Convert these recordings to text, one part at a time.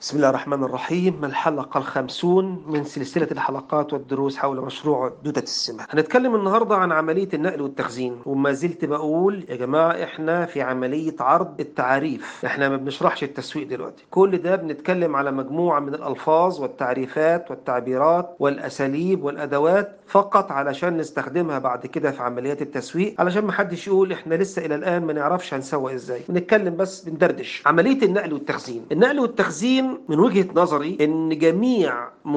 بسم الله الرحمن الرحيم الحلقة الخمسون من سلسلة الحلقات والدروس حول مشروع دودة السمة هنتكلم النهاردة عن عملية النقل والتخزين وما زلت بقول يا جماعة احنا في عملية عرض التعريف احنا ما بنشرحش التسويق دلوقتي كل ده بنتكلم على مجموعة من الألفاظ والتعريفات والتعبيرات والأساليب والأدوات فقط علشان نستخدمها بعد كده في عمليات التسويق علشان ما حدش يقول احنا لسه إلى الآن ما نعرفش هنسوق ازاي بنتكلم بس بندردش عملية النقل والتخزين النقل والتخزين من وجهة نظري ان جميع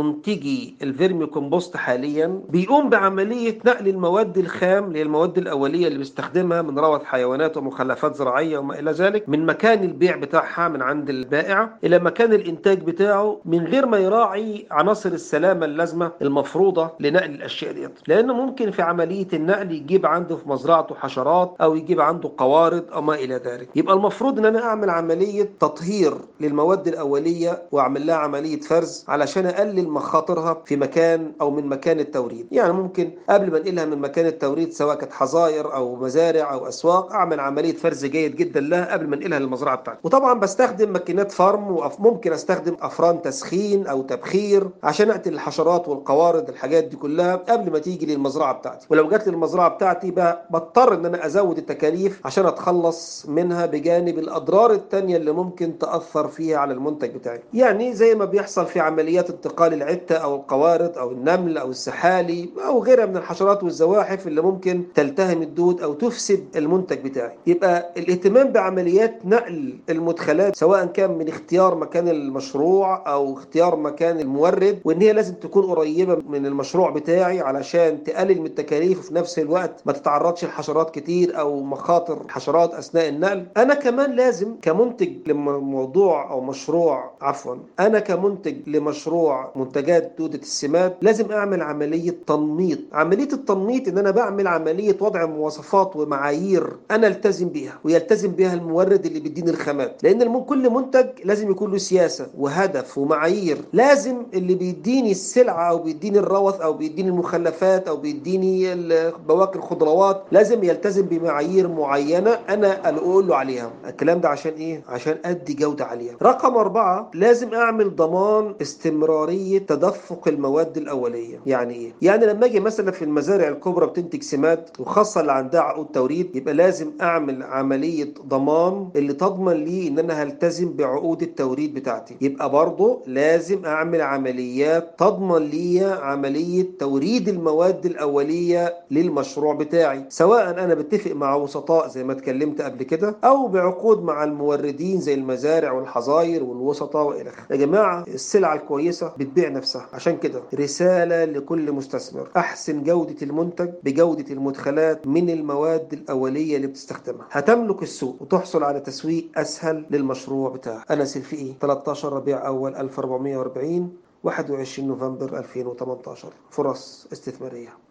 منتجي الفيرمي كومبوست حاليا بيقوم بعملية نقل المواد الخام اللي هي المواد الأولية اللي بيستخدمها من روث حيوانات ومخلفات زراعية وما إلى ذلك من مكان البيع بتاعها من عند البائع إلى مكان الإنتاج بتاعه من غير ما يراعي عناصر السلامة اللازمة المفروضة لنقل الأشياء ديت لأنه ممكن في عملية النقل يجيب عنده في مزرعته حشرات أو يجيب عنده قوارض أو ما إلى ذلك يبقى المفروض إن أنا أعمل عملية تطهير للمواد الأولية واعمل لها عمليه فرز علشان اقلل مخاطرها في مكان او من مكان التوريد يعني ممكن قبل ما انقلها من مكان التوريد سواء كانت حظاير او مزارع او اسواق اعمل عمليه فرز جيد جدا لها قبل ما انقلها للمزرعه بتاعتي وطبعا بستخدم ماكينات فرم وممكن استخدم افران تسخين او تبخير عشان اقتل الحشرات والقوارض الحاجات دي كلها قبل ما تيجي للمزرعه بتاعتي ولو جت للمزرعه بتاعتي بقى بضطر ان انا ازود التكاليف عشان اتخلص منها بجانب الاضرار التانية اللي ممكن تاثر فيها على المنتج بتاعي يعني زي ما بيحصل في عمليات انتقال العتة أو القوارض أو النمل أو السحالي أو غيرها من الحشرات والزواحف اللي ممكن تلتهم الدود أو تفسد المنتج بتاعي يبقى الاهتمام بعمليات نقل المدخلات سواء كان من اختيار مكان المشروع أو اختيار مكان المورد وإن هي لازم تكون قريبة من المشروع بتاعي علشان تقلل من التكاليف وفي نفس الوقت ما تتعرضش لحشرات كتير أو مخاطر حشرات أثناء النقل أنا كمان لازم كمنتج لموضوع أو مشروع عفوا انا كمنتج لمشروع منتجات دودة السماد لازم اعمل عملية تنميط عملية التنميط ان انا بعمل عملية وضع مواصفات ومعايير انا التزم بيها ويلتزم بيها المورد اللي بيديني الخامات لان كل منتج لازم يكون له سياسة وهدف ومعايير لازم اللي بيديني السلعة او بيديني الروث او بيديني المخلفات او بيديني بواقي الخضروات لازم يلتزم بمعايير معينة انا اللي اقول له عليها الكلام ده عشان ايه عشان ادي جودة عالية رقم اربعة لازم اعمل ضمان استمرارية تدفق المواد الأولية يعني إيه؟ يعني لما أجي مثلا في المزارع الكبرى بتنتج سماد وخاصة اللي عندها عقود توريد يبقى لازم أعمل عملية ضمان اللي تضمن لي إن أنا هلتزم بعقود التوريد بتاعتي يبقى برضه لازم أعمل عمليات تضمن لي عملية توريد المواد الأولية للمشروع بتاعي سواء أنا بتفق مع وسطاء زي ما اتكلمت قبل كده أو بعقود مع الموردين زي المزارع والحظاير والوسطاء وإلى آخره يا جماعة السلعة الكويسة بتبيع نفسها عشان كده رسالة لكل مستثمر أحسن جودة المنتج بجودة المدخلات من المواد الأولية اللي بتستخدمها هتملك السوق وتحصل على تسويق أسهل للمشروع بتاعك أنا سلفي 13 ربيع أول 1440 21 نوفمبر 2018 فرص استثمارية